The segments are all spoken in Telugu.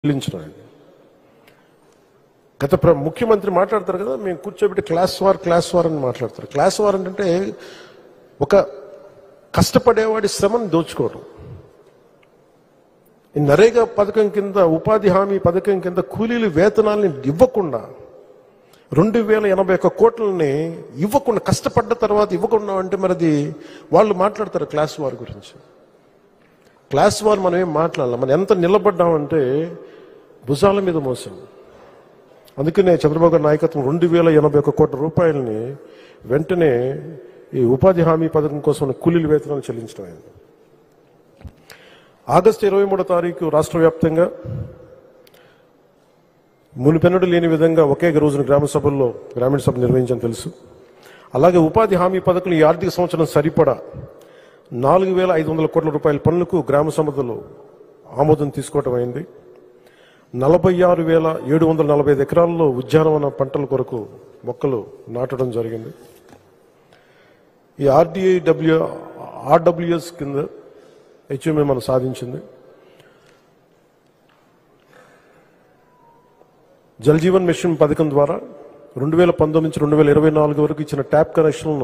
చెల్లించడం గత ప్ర ముఖ్యమంత్రి మాట్లాడతారు కదా మేము కూర్చోబెట్టి క్లాస్ వార్ క్లాస్ వార్ అని మాట్లాడతారు క్లాస్ వార్ అంటే ఒక కష్టపడేవాడి శ్రమను దోచుకోవడం ఈ నరేగా పథకం కింద ఉపాధి హామీ పథకం కింద కూలీలు వేతనాల్ని ఇవ్వకుండా రెండు వేల ఎనభై ఒక్క కోట్లని ఇవ్వకుండా కష్టపడ్డ తర్వాత ఇవ్వకుండా అంటే మరి అది వాళ్ళు మాట్లాడతారు క్లాస్ వార్ గురించి క్లాస్ వార్ మనం ఏం మాట్లాడాలి మనం ఎంత నిలబడ్డామంటే భుజాల మీద మోసాం అందుకనే చంద్రబాబు గారి నాయకత్వం రెండు వేల ఎనభై ఒక్క కోట్ల రూపాయలని వెంటనే ఈ ఉపాధి హామీ పథకం కోసం కూలీల వేతనాలు చెల్లించడం అయింది ఆగస్టు ఇరవై మూడో తారీఖు రాష్ట్ర వ్యాప్తంగా మునిపెన్నడు లేని విధంగా ఒకే రోజున గ్రామ సభల్లో గ్రామీణ సభ నిర్వహించని తెలుసు అలాగే ఉపాధి హామీ పథకం ఈ ఆర్థిక సంవత్సరం సరిపడా నాలుగు వేల ఐదు వందల కోట్ల రూపాయల పనులకు గ్రామ సభలో ఆమోదం తీసుకోవటం అయింది నలభై ఆరు వేల ఏడు వందల నలభై ఐదు ఎకరాల్లో ఉద్యానవన పంటల కొరకు మొక్కలు నాటడం జరిగింది ఈ ఆర్డీఐ డబ్ల్యూ ఆర్డబ్ల్యూఎస్ కింద హెచ్ఎంఏ మనం సాధించింది జల్ జీవన్ మిషన్ పథకం ద్వారా రెండు వేల పంతొమ్మిది నుంచి రెండు వేల ఇరవై నాలుగు వరకు ఇచ్చిన ట్యాప్ కనెక్షన్లను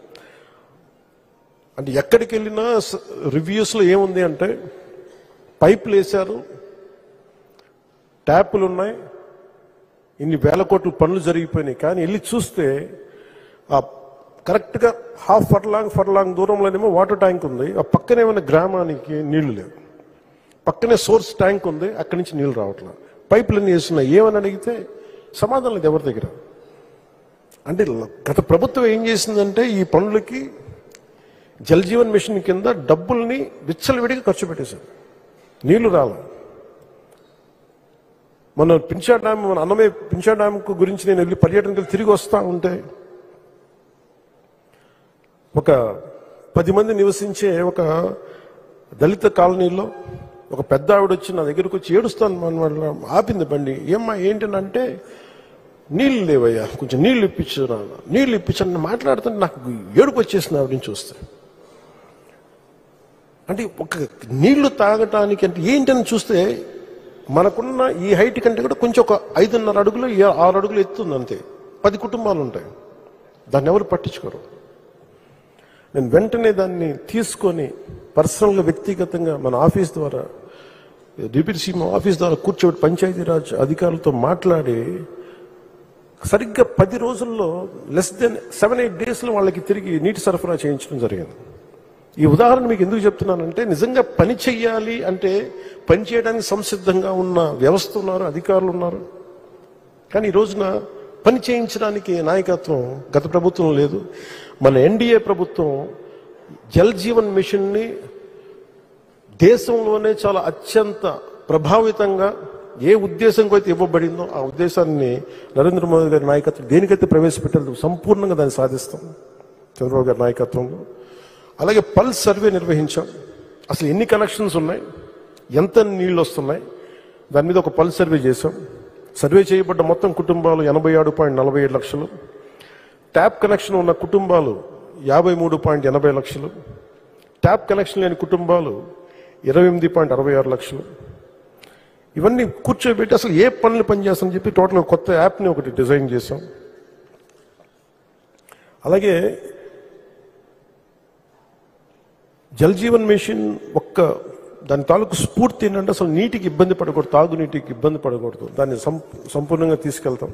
అంటే ఎక్కడికి వెళ్ళినా రివ్యూస్లో ఏముంది అంటే పైపులు వేశారు ట్యాపులు ఉన్నాయి ఇన్ని వేల కోట్ల పనులు జరిగిపోయినాయి కానీ వెళ్ళి చూస్తే ఆ కరెక్ట్గా హాఫ్ ఫర్లాంగ్ ఫర్లాంగ్ దూరంలోనేమో వాటర్ ట్యాంక్ ఉంది ఆ పక్కనే ఉన్న గ్రామానికి నీళ్లు లేవు పక్కనే సోర్స్ ట్యాంక్ ఉంది అక్కడి నుంచి నీళ్లు రావట్లా పైపులన్నీ వేస్తున్నాయి ఏమని అడిగితే సమాధానం లేదు ఎవరి దగ్గర అంటే గత ప్రభుత్వం ఏం చేసిందంటే ఈ పనులకి జల్ జీవన్ మిషన్ కింద డబ్బుల్ని విచ్చలవిడిగా ఖర్చు పెట్టేశారు నీళ్లు రాల మన పింఛా డ్యామ్ మన అన్నమే పింఛా డ్యామ్ గురించి నేను వెళ్ళి పర్యటనకి తిరిగి వస్తా ఉంటే ఒక పది మంది నివసించే ఒక దళిత కాలనీలో ఒక పెద్ద ఆవిడ వచ్చి నా దగ్గరకు వచ్చి ఏడుస్తాను మన వాళ్ళ ఆపింది బండి ఏమ్మా ఏంటనంటే నీళ్ళు లేవయ్యా కొంచెం నీళ్ళు ఇప్పించు నాన్న నీళ్ళు ఇప్పించండి మాట్లాడుతుంటే నాకు ఏడుపు వచ్చేసింది ఆవిడని చూస్తే అంటే ఒక నీళ్లు తాగటానికి అంటే ఏంటని చూస్తే మనకున్న ఈ హైట్ కంటే కూడా కొంచెం ఒక ఐదున్నర అడుగులు ఏ- ఆరు అడుగులు ఎత్తుంది అంతే పది కుటుంబాలు ఉంటాయి దాన్ని ఎవరు పట్టించుకోరు నేను వెంటనే దాన్ని తీసుకొని పర్సనల్గా వ్యక్తిగతంగా మన ఆఫీస్ ద్వారా డిప్యూటీ సీఎం ఆఫీస్ ద్వారా కూర్చోబెట్టి పంచాయతీరాజ్ అధికారులతో మాట్లాడి సరిగ్గా పది రోజుల్లో లెస్ దెన్ సెవెన్ ఎయిట్ డేస్లో వాళ్ళకి తిరిగి నీటి సరఫరా చేయించడం జరిగింది ఈ ఉదాహరణ మీకు ఎందుకు చెప్తున్నానంటే నిజంగా పని చెయ్యాలి అంటే పని చేయడానికి సంసిద్ధంగా ఉన్న వ్యవస్థ ఉన్నారు అధికారులు ఉన్నారు కానీ ఈ రోజున పని చేయించడానికి నాయకత్వం గత ప్రభుత్వం లేదు మన ఎన్డీఏ ప్రభుత్వం జల్ జీవన్ మిషన్ని దేశంలోనే చాలా అత్యంత ప్రభావితంగా ఏ ఉద్దేశంతో అయితే ఇవ్వబడిందో ఆ ఉద్దేశాన్ని నరేంద్ర మోదీ గారి నాయకత్వం దేనికైతే ప్రవేశపెట్టారో సంపూర్ణంగా దాన్ని సాధిస్తాం చంద్రబాబు గారి నాయకత్వంలో అలాగే పల్స్ సర్వే నిర్వహించాం అసలు ఎన్ని కనెక్షన్స్ ఉన్నాయి ఎంత నీళ్ళు వస్తున్నాయి దాని మీద ఒక పల్స్ సర్వే చేశాం సర్వే చేయబడ్డ మొత్తం కుటుంబాలు ఎనభై ఆరు పాయింట్ నలభై ఏడు లక్షలు ట్యాప్ కనెక్షన్ ఉన్న కుటుంబాలు యాభై మూడు పాయింట్ ఎనభై లక్షలు ట్యాప్ కనెక్షన్ లేని కుటుంబాలు ఇరవై ఎనిమిది పాయింట్ అరవై ఆరు లక్షలు ఇవన్నీ కూర్చోబెట్టి అసలు ఏ పనులు పనిచేస్తామని చెప్పి టోటల్ కొత్త యాప్ని ఒకటి డిజైన్ చేశాం అలాగే జల్ జీవన్ మిషన్ ఒక్క దాని తాలూకు స్ఫూర్తి ఏంటంటే అసలు నీటికి ఇబ్బంది పడకూడదు తాగునీటికి ఇబ్బంది పడకూడదు దాన్ని సం- సంపూర్ణంగా తీసుకెళ్తాం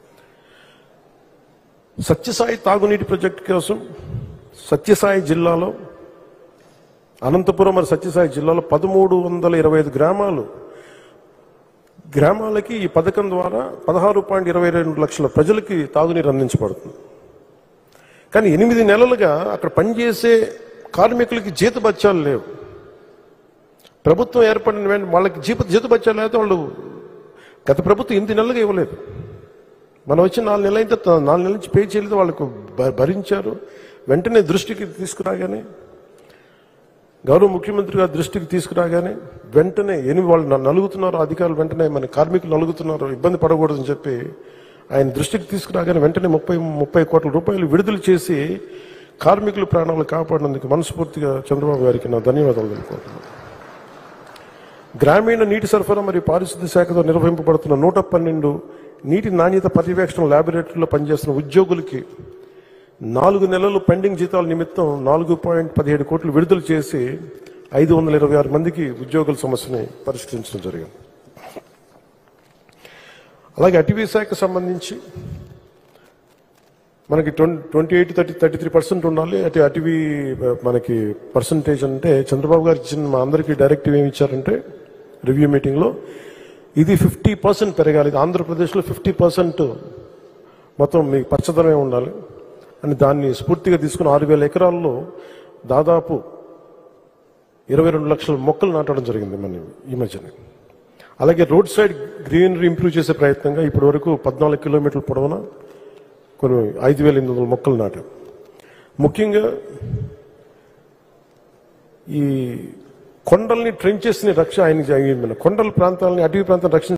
సత్యసాయి తాగునీటి ప్రాజెక్టు కోసం సత్యసాయి జిల్లాలో అనంతపురం మరి సత్యసాయి జిల్లాలో పదమూడు వందల ఇరవై ఐదు గ్రామాలు గ్రామాలకి ఈ పథకం ద్వారా పదహారు పాయింట్ ఇరవై రెండు లక్షల ప్రజలకి తాగునీరు అందించబడుతుంది కానీ ఎనిమిది నెలలుగా అక్కడ పనిచేసే కార్మికులకి జీతబత్యాలు లేవు ప్రభుత్వం ఏర్పడిన వెంటనే వాళ్ళకి జీత జీతబత్యాలు అయితే వాళ్ళు గత ప్రభుత్వం ఎనిమిది నెలలుగా ఇవ్వలేదు మనం వచ్చి నాలుగు నెలలు అయితే త- నాలుగు నెలల నుంచి పే చేయలేదు వాళ్ళకు భ- భరించారు వెంటనే దృష్టికి తీసుకురాగానే గౌరవ ముఖ్యమంత్రి గారి దృష్టికి తీసుకురాగానే వెంటనే ఎనిమిది వాళ్ళు నన్ను నలుగుతున్నారు అధికారులు వెంటనే మన కార్మికులు నలుగుతున్నారు ఇబ్బంది పడకూడదని చెప్పి ఆయన దృష్టికి తీసుకురాగానే వెంటనే ముప్పై ముప్పై కోట్ల రూపాయలు విడుదల చేసి కార్మికుల ప్రాణాలు కాపాడినందుకు మనస్ఫూర్తిగా చంద్రబాబు గారికి నా ధన్యవాదాలు తెలుపుకుంటున్నాను గ్రామీణ నీటి సరఫరా మరియు పారిశుద్ధ్య శాఖతో నిర్వహింపబడుతున్న నూట పన్నెండు నీటి నాణ్యత పర్యవేక్షణ ల్యాబొరేటరీలో పనిచేస్తున్న ఉద్యోగులకి నాలుగు నెలలు పెండింగ్ జీతాల నిమిత్తం నాలుగు పాయింట్ పదిహేడు కోట్లు విడుదల చేసి ఐదు వందల ఇరవై ఆరు మందికి ఉద్యోగుల సమస్యని పరిష్కరించడం జరిగింది అలాగే అటవీ శాఖకు సంబంధించి మనకి twenty eight thirty thirty three percent ఉండాలి అటు అటవీ ఆ, మనకి పర్సంటేజ్ అంటే చంద్రబాబు గారు ఇచ్చిన మా అందరికీ డైరెక్టివ్ ఏమి ఇచ్చారంటే రివ్యూ మీటింగ్లో ఇది ఫిఫ్టీ పర్సెంట్ పెరగాలి ఇది ఆంధ్రప్రదేశ్లో ఫిఫ్టీ పర్సెంట్ మొత్తం మీ పచ్చదనమే ఉండాలి అని దాన్ని స్ఫూర్తిగా తీసుకుని ఆరు వేల ఎకరాల్లో దాదాపు ఇరవై రెండు లక్షల మొక్కలు నాటడం జరిగింది మన ఈ మధ్యనే అలాగే రోడ్ సైడ్ గ్రీనరీ ఇంప్రూవ్ చేసే ప్రయత్నంగా ఇప్పటి వరకు పద్నాలుగు కిలోమీటర్ల పొడవున కొన్ని ఐదు వేల ఎనిమిది వందల మొక్కలు నాటాం ముఖ్యంగా ఈ కొండల్ని ట్రెంచెస్ ని రక్ష ఆయన కొండల ప్రాంతాలని అటవీ ప్రాంతాన్ని రక్షణ